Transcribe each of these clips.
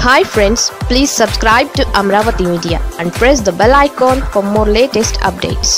hi friends please subscribe to Amaravati media and press the bell icon for more latest updates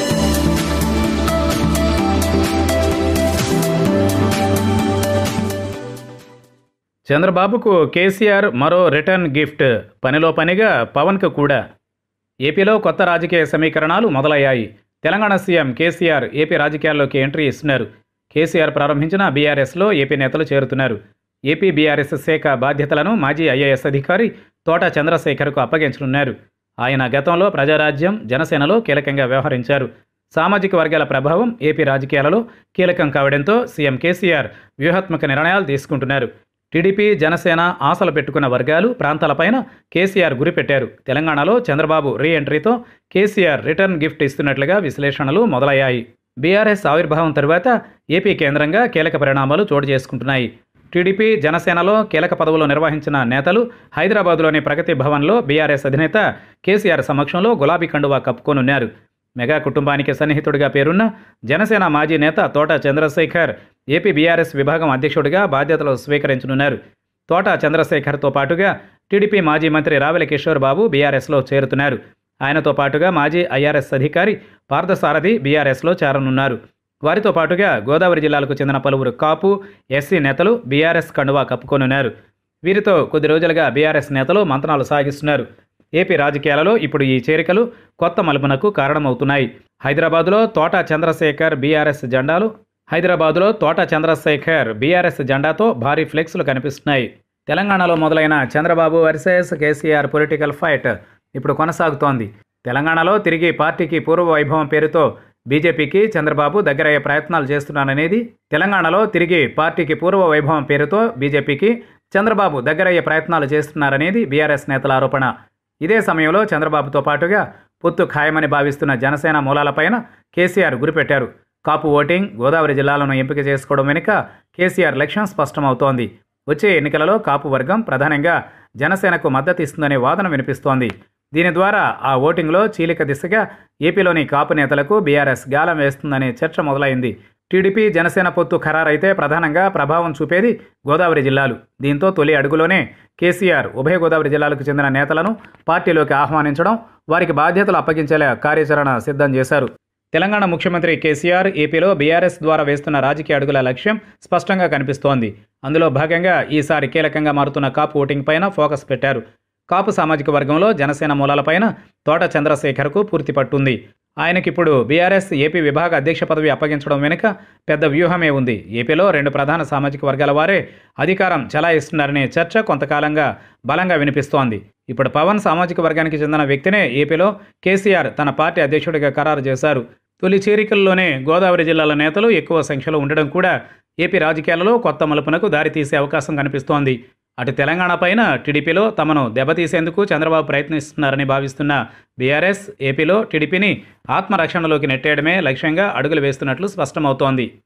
చంద్రబాబుకు కేసీఆర్ మరో return gift పనిలో పనిగా పవన్కు కూడా ఏపీలో కొత్త రాజకీయ సమీకరణాలు మొదలయ్యాయి తెలంగాణ సీఎం కేసీఆర్ ఏపీ రాజకీయాల్లోకి ఎంట్రీ ఇస్తున్నారు కేసీఆర్ ప్రారంభించిన బీఆర్ఎస్లో ఏపీ నేతలు చేరుతున్నారు ఏపీ బీఆర్ఎస్ శాఖ బాధ్యతలను మాజీ ఐఏఎస్ అధికారి తోట చంద్రశేఖర్కు అప్పగించనున్నారు ఆయన గతంలో ప్రజారాజ్యం జనసేనలో కీలకంగా వ్యవహరించారు సామాజిక వర్గాల ప్రభావం ఏపీ రాజకీయాలలో కీలకం కావడంతో సీఎం కేసీఆర్ వ్యూహాత్మక నిర్ణయాలు తీసుకుంటున్నారు టీడీపీ జనసేన ఆశలు పెట్టుకున్న వర్గాలు ప్రాంతాలపైన కేసీఆర్ గురిపెట్టారు తెలంగాణలో చంద్రబాబు రీ ఎంట్రీతో కేసీఆర్ రిటర్న్ గిఫ్ట్ ఇస్తున్నట్లుగా విశ్లేషణలు మొదలయ్యాయి బీఆర్ఎస్ ఆవిర్భావం తరువాత ఏపీ కేంద్రంగా కీలక పరిణామాలు చోటు చేసుకుంటున్నాయి టీడీపీ జనసేనలో కీలక పదవులు నిర్వహించిన నేతలు హైదరాబాద్లోని ప్రగతి భవన్లో బీఆర్ఎస్ అధినేత కేసీఆర్ సమక్షంలో గులాబీ కండువా కప్పుకోనున్నారు మెగా కుటుంబానికి సన్నిహితుడిగా పేరున్న జనసేన మాజీ నేత తోట చంద్రశేఖర్ ఏపీ బీఆర్ఎస్ విభాగం అధ్యక్షుడిగా బాధ్యతలు స్వీకరించనున్నారు తోట చంద్రశేఖర్తో పాటుగా టీడీపీ మాజీ మంత్రి రావెల కిషోర్ బాబు బీఆర్ఎస్లో చేరుతున్నారు ఆయనతో పాటుగా మాజీ ఐఆర్ఎస్ అధికారి పార్థసారథి బీఆర్ఎస్లో చేరనున్నారు వారితో పాటుగా గోదావరి జిల్లాలకు చెందిన పలువురు కాపు ఎస్సీ నేతలు బీఆర్ఎస్ కండువా కప్పుకొనున్నారు వీరితో కొద్ది రోజులుగా బీఆర్ఎస్ నేతలు మంతనాలు సాగిస్తున్నారు ఏపీ రాజకీయాలలో ఇప్పుడు ఈ చేరికలు కొత్త మలుపునకు కారణమవుతున్నాయి హైదరాబాదులో తోట చంద్రశేఖర్ బీఆర్ఎస్ జెండాలు హైదరాబాదులో తోట చంద్రశేఖర్ బీఆర్ఎస్ జెండాతో భారీ ఫ్లెక్స్లు కనిపిస్తున్నాయి తెలంగాణలో మొదలైన Chandrababu versus KCR political fight ఇప్పుడు కొనసాగుతోంది తెలంగాణలో తిరిగి పార్టీకి పూర్వ వైభవం పేరుతో బీజేపీకి చంద్రబాబు దగ్గరయ్యే ప్రయత్నాలు చేస్తున్నారనేది తెలంగాణలో తిరిగి పార్టీకి పూర్వ వైభవం పేరుతో బీజేపీకి చంద్రబాబు దగ్గరయ్యే ప్రయత్నాలు చేస్తున్నారనేది బీఆర్ఎస్ నేతల ఆరోపణ ఇదే సమయంలో చంద్రబాబుతో పాటుగా పొత్తు ఖాయమని భావిస్తున్న జనసేన మూలాలపైన కేసీఆర్ గురిపెట్టారు కాపు ఓటింగ్ గోదావరి జిల్లాలను ఎంపిక చేసుకోవడం వెనుక కేసీఆర్ లక్ష్యం స్పష్టమవుతోంది వచ్చే ఎన్నికలలో కాపు వర్గం ప్రధానంగా జనసేనకు మద్దతు ఇస్తుందనే వాదన వినిపిస్తోంది దీని ద్వారా ఆ ఓటింగ్లో చీలిక దిశగా ఏపీలోని కాపు నేతలకు బీఆర్ఎస్ గాలం వేస్తుందనే చర్చ మొదలైంది టీడీపీ జనసేన పొత్తు ఖరారైతే ప్రధానంగా ప్రభావం చూపేది గోదావరి జిల్లాలు దీంతో తొలి అడుగులోనే కేసీఆర్ ఉభయ గోదావరి జిల్లాలకు చెందిన నేతలను పార్టీలోకి ఆహ్వానించడం వారికి బాధ్యతలు అప్పగించేలా కార్యాచరణ సిద్ధం చేశారు తెలంగాణ ముఖ్యమంత్రి కేసీఆర్ ఏపీలో బీఆర్ఎస్ ద్వారా వేస్తున్న రాజకీయ అడుగుల లక్ష్యం స్పష్టంగా కనిపిస్తోంది అందులో భాగంగా ఈసారి కీలకంగా మారుతున్న కాపు ఓటింగ్ పైన ఫోకస్ పెట్టారు కాపు సామాజిక వర్గంలో జనసేన మూలాలపైన తోట చంద్రశేఖర్కు పూర్తి పట్టుంది ఆయనకిప్పుడు బీఆర్ఎస్ ఏపీ విభాగ అధ్యక్ష పదవి అప్పగించడం వెనుక పెద్ద వ్యూహమే ఉంది ఏపీలో రెండు ప్రధాన సామాజిక వర్గాల వారే అధికారం చెలాయిస్తున్నారనే చర్చ కొంతకాలంగా బలంగా వినిపిస్తోంది ఇప్పుడు పవన్ సామాజిక వర్గానికి చెందిన వ్యక్తినే ఏపీలో కేసీఆర్ తన పార్టీ అధ్యక్షుడిగా ఖరారు చేశారు తొలి చేరికల్లోనే గోదావరి జిల్లాల నేతలు ఎక్కువ సంఖ్యలో ఉండడం కూడా ఏపీ రాజకీయాలలో కొత్త మలుపునకు దారితీసే అవకాశం కనిపిస్తోంది అటు తెలంగాణ పైన టీడీపీలో తమను దెబ్బతీసేందుకు చంద్రబాబు ప్రయత్నిస్తున్నారని భావిస్తున్న బీఆర్ఎస్ ఏపీలో టీడీపీని ఆత్మరక్షణలోకి నెట్టేయడమే లక్ష్యంగా అడుగులు వేస్తున్నట్లు స్పష్టమవుతోంది